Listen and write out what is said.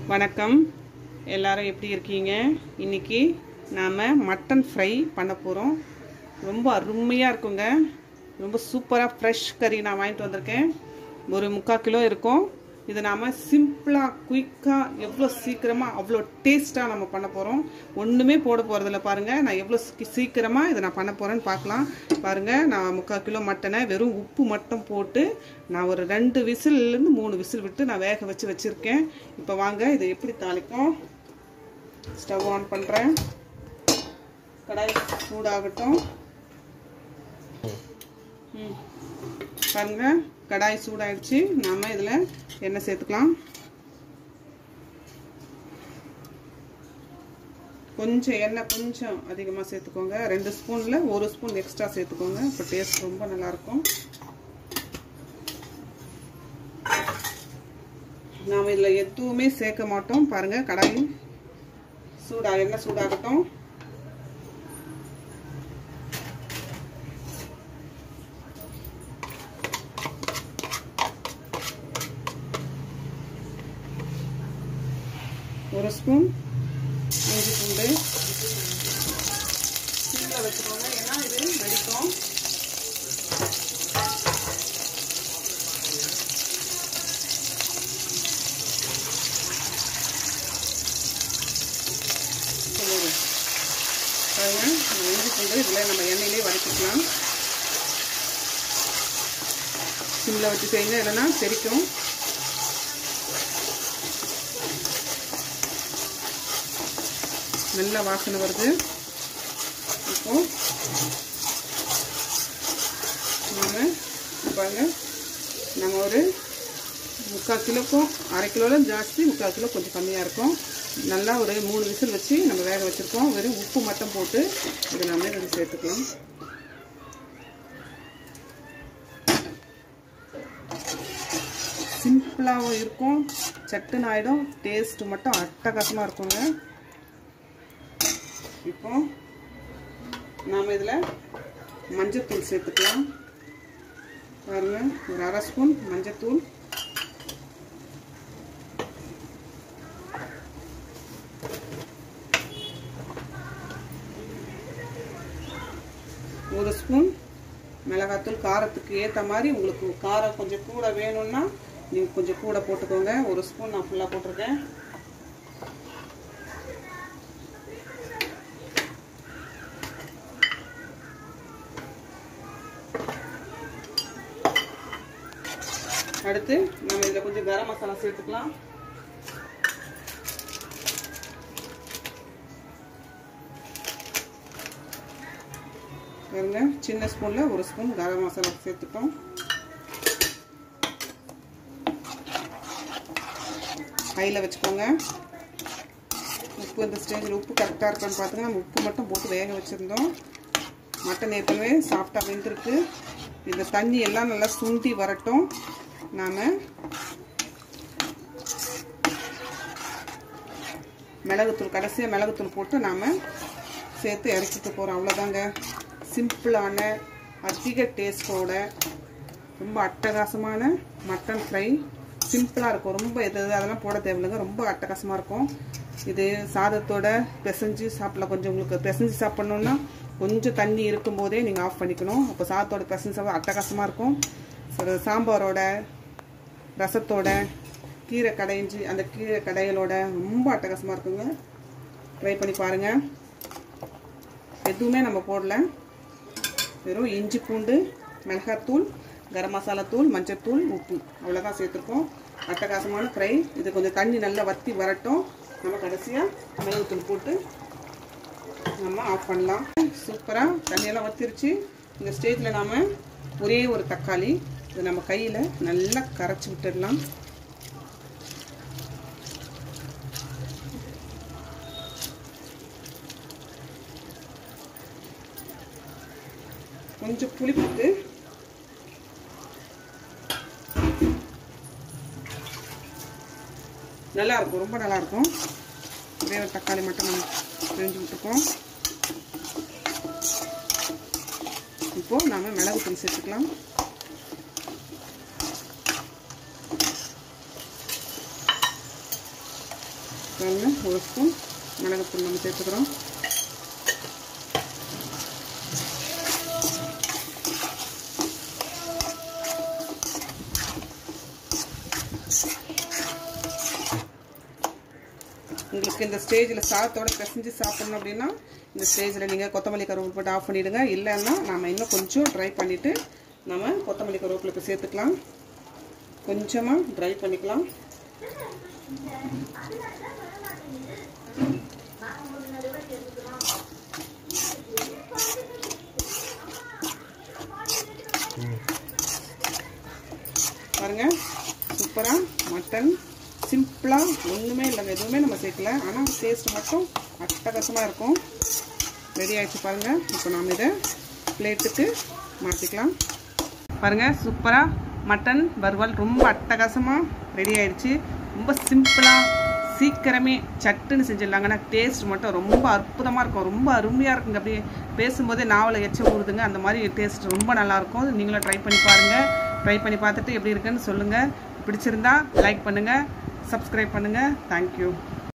வணக்கம் எல்லாரும் எப்படி இருக்கீங்க இன்னைக்கு நாம் மட்டன் ஃப்ரை பண்ண போகிறோம் ரொம்ப அருமையாக இருக்குங்க ரொம்ப சூப்பராக ஃப்ரெஷ் கறி நான் வாங்கிட்டு வந்திருக்கேன் ஒரு முக்கால் கிலோ இருக்கும் இது நாம் சிம்பிளாக குயிக்காக எவ்வளோ சீக்கிரமாக அவ்வளோ டேஸ்ட்டாக நம்ம பண்ண போகிறோம் ஒன்றுமே போட போகிறதில்ல பாருங்கள் நான் எவ்வளோ சீ- சீக்கிரமாக இதை நான் பண்ண போகிறேன்னு பார்க்கலாம் பாருங்கள் நான் முக்கால் கிலோ மட்டனை வெறும் உப்பு மட்டும் போட்டு நான் ஒரு ரெண்டு விசில்லேருந்து மூணு விசில் விட்டு நான் வேக வச்சு வச்சுருக்கேன் இப்போ வாங்க இதை எப்படி தாளிக்கும் ஸ்டவ் ஆன் பண்ணுறேன் கடாய் சூடாகட்டும் ம் பாருங்க கடாய் சூடாயிடுச்சு நாம இதில் எண்ணெய் சேர்த்துக்கலாம் கொஞ்சம் எண்ணெய் கொஞ்சம் அதிகமாக சேர்த்துக்கோங்க ரெண்டு ஸ்பூனில் ஒரு ஸ்பூன் எக்ஸ்ட்ரா சேர்த்துக்கோங்க இப்போ டேஸ்ட் ரொம்ப நல்லாயிருக்கும் நாம் இதில் எதுவுமே சேர்க்க மாட்டோம் பாருங்கள் கடாய் சூடா எண்ணெய் சூடாகட்டும் ஒரு ஸ்பூன் இஞ்சி பூண்டு சிம்மில் வச்சுக்கோங்க ஏன்னா இது வெடிக்கும் சொல்லுங்க பாருங்க இந்த இஞ்சி பூண்டு இதில் நம்ம எண்ணெயிலே வதக்கிக்கலாம் சிம்மில் வச்சு செய்யுங்க இல்லைன்னா செரிக்கும் நல்ல வாசனை வருது இப்போ நம்ம பாருங்க நம்ம ஒரு முக்கால் கிலோக்கும் அரை கிலோவில் ஜாஸ்தி முக்கால் கிலோ கொஞ்சம் கம்மியாக இருக்கும் நல்லா ஒரு மூணு விசில் வச்சு நம்ம வேக வச்சுருக்கோம் வெறும் உப்பு மட்டும் போட்டு இதை நம்ம இதில் சேர்த்துக்கலாம் சிம்பிளாகவும் இருக்கும் சட்டுன்னு ஆகிடும் டேஸ்ட்டு மட்டும் அட்டகாசமாக இருக்குங்க இப்போ நாம் இதில் மஞ்சத்தூள் சேர்த்துக்கலாம் பாருங்க ஒரு அரை ஸ்பூன் மஞ்சத்தூள் ஒரு ஸ்பூன் மிளகாத்தூள் காரத்துக்கு ஏற்ற மாதிரி உங்களுக்கு காரம் கொஞ்சம் கூட வேணும்னா நீங்கள் கொஞ்சம் கூட போட்டுக்கோங்க ஒரு ஸ்பூன் நான் ஃபுல்லாக போட்டிருக்கேன் அடுத்து நம்ம இதில் கொஞ்சம் கரம் மசாலா சேர்த்துக்கலாம் பாருங்க சின்ன ஸ்பூனில் ஒரு ஸ்பூன் கரம் மசாலா சேர்த்துட்டோம் ஹையில் வச்சுக்கோங்க உப்பு இந்த ஸ்டேஜில் உப்பு கரெக்டாக இருக்கான்னு பார்த்துங்க நம்ம உப்பு மட்டும் போட்டு வேக வச்சுருந்தோம் மட்டன் ஏற்கனவே சாஃப்டாக வெந்திருக்கு இந்த தண்ணி எல்லாம் நல்லா சுண்டி வரட்டும் நாம் மிளகுத்தூள் கடைசியாக மிளகுத்தூள் போட்டு நாம் சேர்த்து இறக்கிட்டு போகிறோம் அவ்வளோதாங்க சிம்பிளான அதிக டேஸ்ட்டோட ரொம்ப அட்டகாசமான மட்டன் ஃப்ரை சிம்பிளாக இருக்கும் ரொம்ப எது எது அதெல்லாம் போட தேவையில்லைங்க ரொம்ப அட்டகாசமாக இருக்கும் இது சாதத்தோட பிசைஞ்சு சாப்பிடலாம் கொஞ்சம் உங்களுக்கு பிசைஞ்சு சாப்பிட்ணுன்னா கொஞ்சம் தண்ணி இருக்கும்போதே நீங்கள் ஆஃப் பண்ணிக்கணும் அப்போ சாதத்தோட பிசைஞ்சு சாப்பிட அட்டகாசமாக இருக்கும் ஒரு சாம்பாரோட ரசத்தோட கீரை கடைஞ்சி அந்த கீரை கடைகளோட ரொம்ப அட்டகாசமாக இருக்குங்க ட்ரை பண்ணி பாருங்கள் எதுவுமே நம்ம போடல வெறும் இஞ்சி பூண்டு மிளகாத்தூள் கரம் மசாலா தூள் மஞ்சத்தூள் உப்பு அவ்வளோதான் சேர்த்துருக்கோம் அட்டகாசமான ஃப்ரை இது கொஞ்சம் தண்ணி நல்லா வற்றி வரட்டும் நம்ம கடைசியாக மிளகுத்தூள் போட்டு நம்ம ஆஃப் பண்ணலாம் சூப்பராக தண்ணியெல்லாம் வத்திருச்சு இந்த ஸ்டேஜில் நாம் ஒரே ஒரு தக்காளி இது நம்ம கையில் நல்லா கரைச்சி விட்டுடலாம் கொஞ்சம் புளிப்புக்கு நல்லா இருக்கும் ரொம்ப நல்லா இருக்கும் ஒரே ஒரு தக்காளி மட்டும் நம்ம பிழிஞ்சு விட்டுருக்கோம் இப்போ நாம மிளகு தூள் சேர்த்துக்கலாம் பாருங்க ஒரு ஸ்பூன் மிளகுத்தூள் நம்ம சேர்த்துக்கிறோம் உங்களுக்கு இந்த ஸ்டேஜில் சாதத்தோட பிசைஞ்சு சாப்பிட்ணும் அப்படின்னா இந்த ஸ்டேஜில் நீங்கள் கொத்தமல்லி கருவேப்பிலை போட்டு ஆஃப் பண்ணிவிடுங்க இல்லைன்னா நம்ம இன்னும் கொஞ்சம் ட்ரை பண்ணிவிட்டு நம்ம கொத்தமல்லி கருவேப்பிலை சேர்த்துக்கலாம் கொஞ்சமாக ட்ரை பண்ணிக்கலாம் பாருங்க சூப்பராக மட்டன் சிம்பிளாக ஒன்றுமே இல்லைங்க எதுவுமே நம்ம சேர்க்கல ஆனால் டேஸ்ட் மட்டும் அட்டகாசமாக இருக்கும் ரெடி ஆகிடுச்சு பாருங்கள் இப்போ நாம் இதை பிளேட்டுக்கு மாற்றிக்கலாம் பாருங்கள் சூப்பராக மட்டன் வறுவல் ரொம்ப அட்டகாசமாக ரெடி ஆயிடுச்சு ரொம்ப சிம்பிளாக சீக்கிரமே சட்டுன்னு செஞ்சிடலாங்க ஆனால் டேஸ்ட் மட்டும் ரொம்ப அற்புதமாக இருக்கும் ரொம்ப அருமையாக இருக்குங்க அப்படியே பேசும்போதே நாவலை எச்ச ஊறுதுங்க அந்த மாதிரி டேஸ்ட் ரொம்ப நல்லாயிருக்கும் நீங்களும் ட்ரை பண்ணி பாருங்கள் ட்ரை பண்ணி பார்த்துட்டு எப்படி இருக்குன்னு சொல்லுங்கள் பிடிச்சிருந்தா லைக் பண்ணுங்கள் சப்ஸ்கிரைப் பண்ணுங்கள் தேங்க்யூ